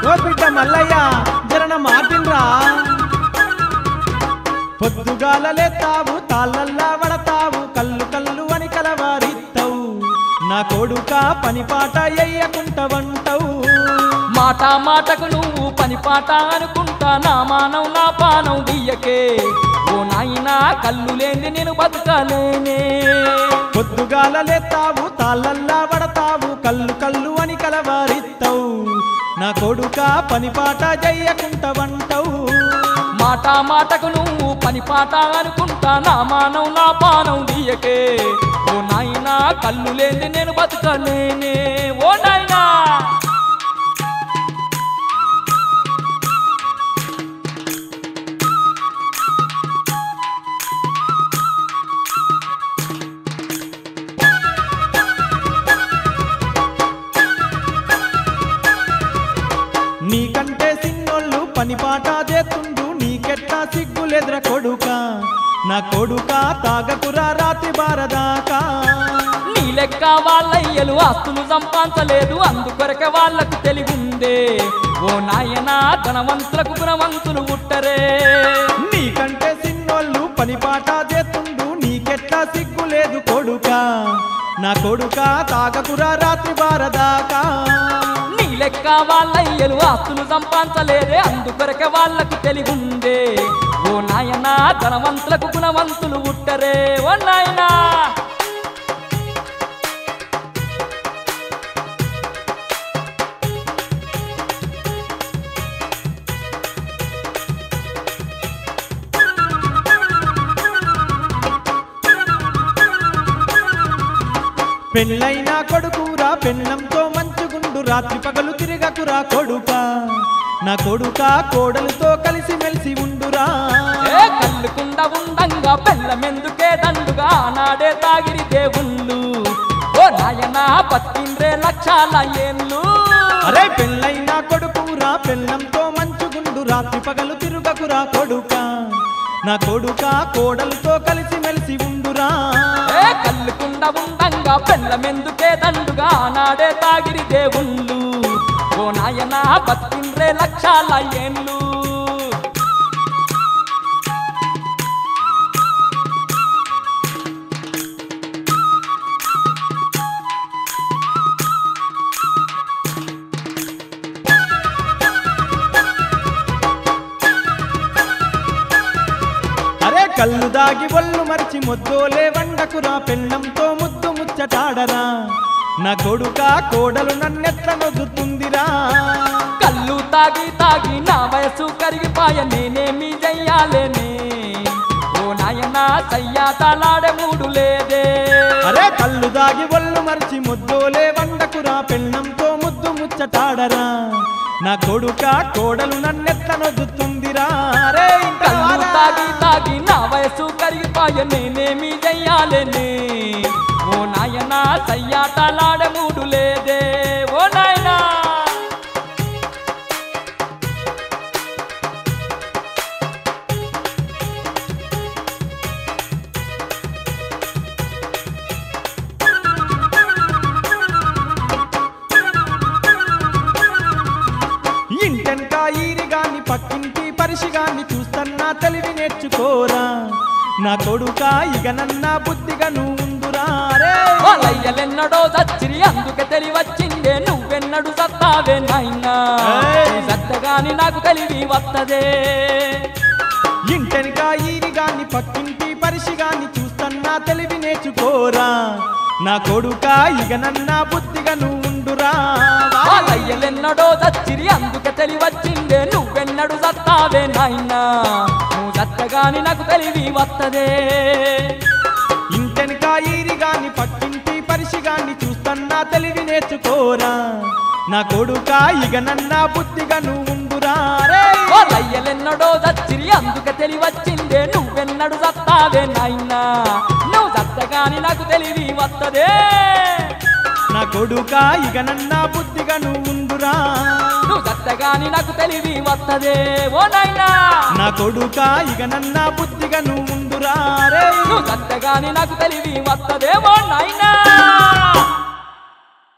ఓ బిడ్డ మల్లయ్య జరన మాటిన్రా పొద్దుగాల లేతావు తాళ్ళల్లా వడతావు కల్లు కల్లు అని కలవారిస్తావు నా కొడుక పని పాట ఎయ్యకుంటవంటవు మాట మాటకు నువ్వు పని పాట అనుకుంటా నా మానం నా పానం దియ్యకే ఓ నాయనా కళ్ళు లేని నేను బతకలేనే పొద్దుగాల లేతావు తాళ్ళల్లా వడతావు కల్లు కల్లు అని కలవారిస్తావు నా కొడుక పని పాట చెయ్యకుంటవంటవు మాట మాటకు నువ్వు పని పాట అనుకుంటా నా మానం నా పానం దియ్యకే ఓ నాయనా కళ్ళు లేని నేను బతకలేనే ఓ నాయనా నీకంటే సిన్నోళ్ళు పని పాట చేస్తుండు నీకెట్టా సిగ్గులెద్ర కొడుక నా కొడుక తాగకురా రాతి బారదాకా నీ లెక్క వాళ్ళయ్యలు ఆస్తులు సంపాదించలేదు అందుకొరకే వాళ్ళకు తెలివిందే ఓ నాయనా ధనవంతులకు గుణవంతులు పుట్టరే నీకంటే సిన్నోళ్ళు పని పాట చేస్తుండు నీకెట్టా సిగ్గులేదు కొడుక నా కొడుక తాగకురా రాత్రి బారదాకా నీ లెక్క వాళ్ళయ్యలు ఆస్తులు సంపాదించలేదే అందుకొరకే వాళ్ళకు తెలివిందే ఓ నాయనా ధనవంతులకు గుణవంతులు పుట్టరే ఓ నాయనా పెళ్ళైన కొడుకురా పెళ్ళంతో మంచుగుండు రాత్రి పగలు తిరగకురా కొడుక నా కొడుక కోడలతో కలిసి మెలిసి ఉండురా ఏ కళ్ళుకుండ ఉండంగా బెల్లమెందుకే దండుగా నాడే తాగిరి దేవుళ్ళు ఓ నాయనా బతికిండ్రే లక్షల ఏళ్ళు అరే పెళ్ళైన కొడుకురా పెళ్ళంతో మంచుగుండు రాత్రి పగలు తిరుగకురా కొడుక నా కొడుక కోడలతో కలిసి మెలిసి ఉండురా ఏ కళ్ళుకుండ ఉండంగా బెల్లమెందుకే దండుగా నాడే తాగిరి దేవుళ్ళు ఓ నాయనా బతికిండ్రే లక్షల ఏళ్ళు అరే కళ్ళు దాగి ఒళ్ళు మరిచి మొద్దోలే వండకురా పెళ్ళంతో ముద్దు ముచ్చటాడరా నా కొడుక కోడలు నన్నెట్ల నొద్దుతుందిరా కళ్ళు తాగి తాగి నా వయసు కరిగిపాయ నేనేమి చెయ్యాలేనే ఓ నాయనా సయ్యాతలాడే మూడు లేదే అరే కళ్ళు దాగి ఒళ్ళు మరిచి ముద్దోలే వండకురా పెళ్ళంతో ముద్దు ముచ్చటాడరా నా కొడుక కోడలు నన్నెట్ల నొద్దుతుందిరా అరే ఇంత కళ్ళు వారా. తాగి తాగి నా వయసు కరిగిపాయ నేనేమి చెయ్యాలేనే ఓ నాయనా సయ్యాతలాడే మూడు లేదే ఓ నాయనా ఇంటెనక ఈరిగాని పక్కింటి పరిసిగాని చూస్తన్నా తెలివి నేర్చుకోరా నా కొడుక ఇక నన్న బుద్ధిగా నువ్వుందురా రే వాళ్ళయ్యలెన్నడో దచ్చిరి అందుకే తెలివచ్చిందే నువ్వెన్నడు సత్తావే నాయనా ఏయ్! సత్తగాని నాకు తెలివి వత్తదే ఇంటెనక ఈరిగాని పక్కింటి పరిసిగాని చూస్తన్నా తెలివి నేర్చుకోరా నా కొడుక ఇక నన్న బుద్ధిగా నువ్వుండురా వాళ్ళయ్యలెన్నడో దచ్చిరి అందుకే తెలివచ్చిందే నువ్వెన్నడు సత్తావే నాయనా నువ్వు సత్తగాని నాకు తెలివి వత్తదే ఇంటెనక ఈరిగాని పక్కింటి పరిసిగాని చూస్తన్నా తెలివి నేర్చుకోరా నా కొడుక ఇక నన్న బుద్ధిగా నువ్వుండురా రే వాళ్ళయ్యలెన్నడో దచ్చిరి అందుకే తెలివచ్చిందే నువ్వెన్నడు సత్తావే నాయనా నువ్వు సత్తగాని నాకు తెలివి వత్తదే నా కొడుక ఇక నన్న బుద్ధిగా నువ్వుండురా నువ్వు సత్తగాని నాకు తెలివి వత్తదే ఓ నాయనా నా కొడుక ఇక నన్న బుద్ధిగా నువ్వుండురా రే నువ్వు సత్తగాని నాకు తెలివి వత్తదే ఓ నాయనా